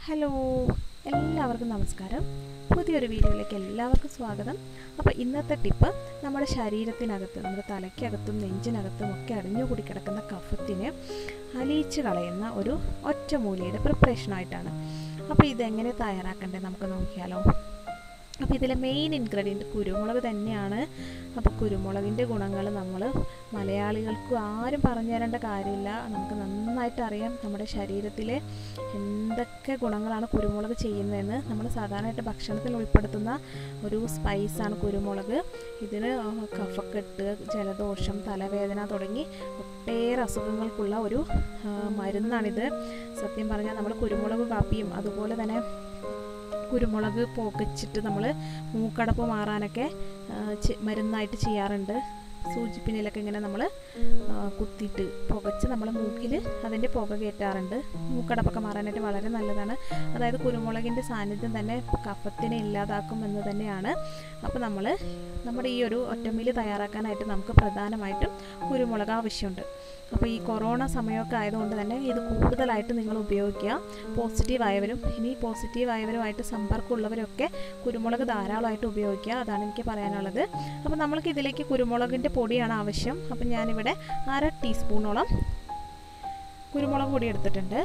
hello എല്ലാവർക്കും നമസ്കാരം പുതിയൊരു വീഡിയോയിലേക്ക് എല്ലാവർക്കും സ്വാഗതം അപ്പോൾ ഇന്നത്തെ ടിപ്പ് നമ്മുടെ ശരീരത്തിനകത്ത് നമ്മുടെ തലയ്ക്കകത്തും നെഞ്ചിനകത്തും ഒക്കെ അടിഞ്ഞുകൂടി കിടക്കുന്ന കഫത്തിന് അലിയിച്ച് കളയുന്ന ഒരു ഒറ്റമൂലിയുടെ പ്രിപ്പറേഷനായിട്ടാണ് അപ്പോൾ ഇതെങ്ങനെ തയ്യാറാക്കണ്ടേ നമുക്ക് നോക്കിയാലോ അപ്പോൾ ഇതിലെ മെയിൻ ഇൻഗ്രീഡിയൻറ്റ് കുരുമുളക് തന്നെയാണ് അപ്പോൾ കുരുമുളകിൻ്റെ ഗുണങ്ങൾ നമ്മൾ മലയാളികൾക്ക് ആരും പറഞ്ഞു തരേണ്ട കാര്യമില്ല നമുക്ക് നന്നായിട്ട് അറിയാം നമ്മുടെ ശരീരത്തിലെ എന്തൊക്കെ ഗുണങ്ങളാണ് കുരുമുളക് ചെയ്യുന്നതെന്ന് നമ്മൾ സാധാരണയായിട്ട് ഭക്ഷണത്തിൽ ഉൾപ്പെടുത്തുന്ന ഒരു സ്പൈസാണ് കുരുമുളക് ഇതിന് കഫക്കെട്ട് ജലദോഷം തലവേദന തുടങ്ങി ഒട്ടേറെ അസുഖങ്ങൾക്കുള്ള ഒരു മരുന്നാണിത് സത്യം പറഞ്ഞാൽ നമ്മൾ കുരുമുളക് കാപ്പിയും അതുപോലെ തന്നെ കുരുമുളക് പോക്കച്ചിട്ട് നമ്മൾ മൂക്കടപ്പ് മാറാനൊക്കെ മരുന്നായിട്ട് ചെയ്യാറുണ്ട് സൂചിപ്പിനിലൊക്കെ ഇങ്ങനെ നമ്മൾ കുത്തിയിട്ട് പുകച്ച് നമ്മൾ മൂക്കിൽ അതിൻ്റെ പുക കയറ്റാറുണ്ട് മൂക്കടപ്പൊക്കെ മാറാനായിട്ട് വളരെ നല്ലതാണ് അതായത് കുരുമുളകിൻ്റെ സാന്നിധ്യം തന്നെ കഫത്തിനെ ഇല്ലാതാക്കും എന്ന് തന്നെയാണ് അപ്പോൾ നമ്മൾ നമ്മുടെ ഈ ഒരു ഒറ്റമീല് തയ്യാറാക്കാനായിട്ട് നമുക്ക് പ്രധാനമായിട്ടും കുരുമുളക് ആവശ്യമുണ്ട് അപ്പോൾ ഈ കൊറോണ സമയമൊക്കെ ആയതുകൊണ്ട് തന്നെ ഇത് കൂടുതലായിട്ട് നിങ്ങൾ ഉപയോഗിക്കുക പോസിറ്റീവ് ആയവരും ഇനി പോസിറ്റീവ് ആയവരുമായിട്ട് സമ്പർക്കമുള്ളവരൊക്കെ കുരുമുളക് ധാരാളമായിട്ട് ഉപയോഗിക്കുക അതാണ് എനിക്ക് പറയാനുള്ളത് അപ്പോൾ നമ്മൾക്ക് ഇതിലേക്ക് കുരുമുളകിൻ്റെ പൊടിയാണ് ആവശ്യം അപ്പം ഞാനിവിടെ അര ടീസ്പൂണോളം കുരുമുളക് പൊടി എടുത്തിട്ടുണ്ട്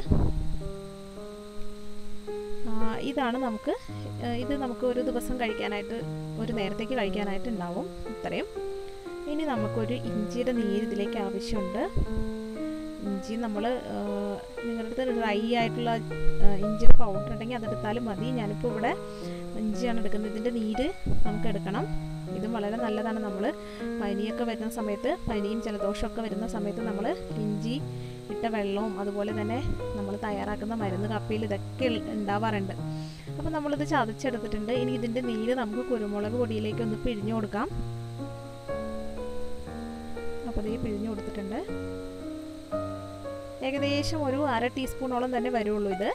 ഇതാണ് നമുക്ക് ഇത് നമുക്ക് ഒരു ദിവസം കഴിക്കാനായിട്ട് ഒരു നേരത്തേക്ക് കഴിക്കാനായിട്ട് ഉണ്ടാവും ഇത്രയും ഇനി നമുക്കൊരു ഇഞ്ചിയുടെ നീര് ഇതിലേക്ക് ആവശ്യമുണ്ട് ഇഞ്ചി നമ്മൾ നിങ്ങളുടെ അടുത്ത് ഡ്രൈ ആയിട്ടുള്ള ഇഞ്ചിയുടെ പൗഡർ ഉണ്ടെങ്കിൽ അതെടുത്താലും മതി ഞാനിപ്പോൾ ഇവിടെ ഇഞ്ചിയാണ് എടുക്കുന്നത് ഇതിൻ്റെ നീര് നമുക്ക് എടുക്കണം ഇതും വളരെ നല്ലതാണ് നമ്മൾ പനിയൊക്കെ വരുന്ന സമയത്ത് പനിയും ജലദോഷമൊക്കെ വരുന്ന സമയത്ത് നമ്മൾ ഇഞ്ചി ഇട്ട വെള്ളവും അതുപോലെ തന്നെ നമ്മൾ തയ്യാറാക്കുന്ന മരുന്ന് കപ്പിയിൽ ഇതൊക്കെ ഉണ്ടാവാറുണ്ട് അപ്പോൾ നമ്മളിത് ചതച്ചെടുത്തിട്ടുണ്ട് ഇനി ഇതിൻ്റെ നീര് നമുക്ക് കുരുമുളക് പൊടിയിലേക്ക് ഒന്ന് പിഴിഞ്ഞു കൊടുക്കാം അപ്പോൾ ഇത് പിഴിഞ്ഞു കൊടുത്തിട്ടുണ്ട് ഏകദേശം ഒരു അര ടീസ്പൂണോളം തന്നെ വരുള്ളൂ ഇത്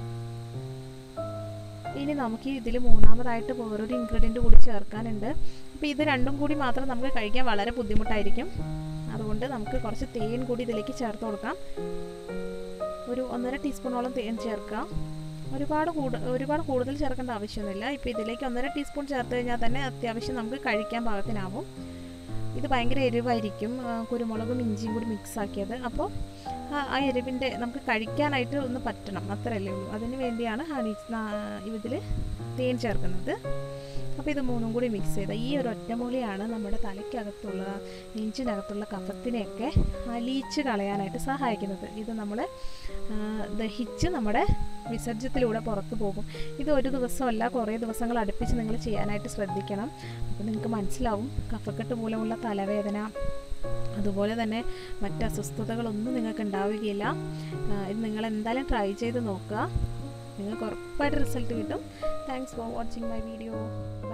ഇനി നമുക്ക് ഇതിൽ മൂന്നാമതായിട്ട് വേറൊരു ഇൻഗ്രീഡിയൻ്റ് കൂടി ചേർക്കാനുണ്ട് അപ്പോൾ ഇത് രണ്ടും കൂടി മാത്രം നമുക്ക് കഴിക്കാൻ വളരെ ബുദ്ധിമുട്ടായിരിക്കും അതുകൊണ്ട് നമുക്ക് കുറച്ച് തേൻ കൂടി ഇതിലേക്ക് ചേർത്ത് കൊടുക്കാം ഒരു ഒന്നര ടീസ്പൂണോളം തേൻ ചേർക്കാം ഒരുപാട് കൂടു ഒരുപാട് കൂടുതൽ ചേർക്കേണ്ട ആവശ്യമൊന്നുമില്ല ഇപ്പോൾ ഇതിലേക്ക് ഒന്നര ടീസ്പൂൺ ചേർത്ത് കഴിഞ്ഞാൽ തന്നെ അത്യാവശ്യം നമുക്ക് കഴിക്കാൻ പാകത്തിനാവും ഇത് ഭയങ്കര എരിവായിരിക്കും കുരുമുളകും ഇഞ്ചിയും കൂടി മിക്സ് ആക്കിയത് അപ്പോൾ ആ എരിവിൻ്റെ നമുക്ക് കഴിക്കാനായിട്ട് ഒന്ന് പറ്റണം അത്രയല്ലേ ഉള്ളൂ അതിന് വേണ്ടിയാണ് ഹണി ഇതിൽ തേൻ ചേർക്കുന്നത് അപ്പോൾ ഇത് മൂന്നും കൂടി മിക്സ് ചെയ്ത ഈ ഒരു ഒറ്റമൂലിയാണ് നമ്മുടെ തലയ്ക്കകത്തുള്ള നെഞ്ചിനകത്തുള്ള കഫത്തിനെയൊക്കെ അലിയിച്ച് കളയാനായിട്ട് സഹായിക്കുന്നത് ഇത് നമ്മൾ ദഹിച്ച് നമ്മുടെ വിസർജ്യത്തിലൂടെ പുറത്തു പോകും ഇത് ഒരു ദിവസമല്ല കുറേ ദിവസങ്ങൾ അടുപ്പിച്ച് നിങ്ങൾ ചെയ്യാനായിട്ട് ശ്രദ്ധിക്കണം അപ്പോൾ നിങ്ങൾക്ക് മനസ്സിലാവും കഫക്കെട്ട് മൂലമുള്ള തലവേദന അതുപോലെ തന്നെ മറ്റ് അസ്വസ്ഥതകളൊന്നും നിങ്ങൾക്ക് ഉണ്ടാവുകയില്ല ഇത് നിങ്ങൾ എന്തായാലും ട്രൈ ചെയ്ത് നോക്കുക നിങ്ങൾക്ക് ഉറപ്പായിട്ട് റിസൾട്ട് കിട്ടും thanks for watching my video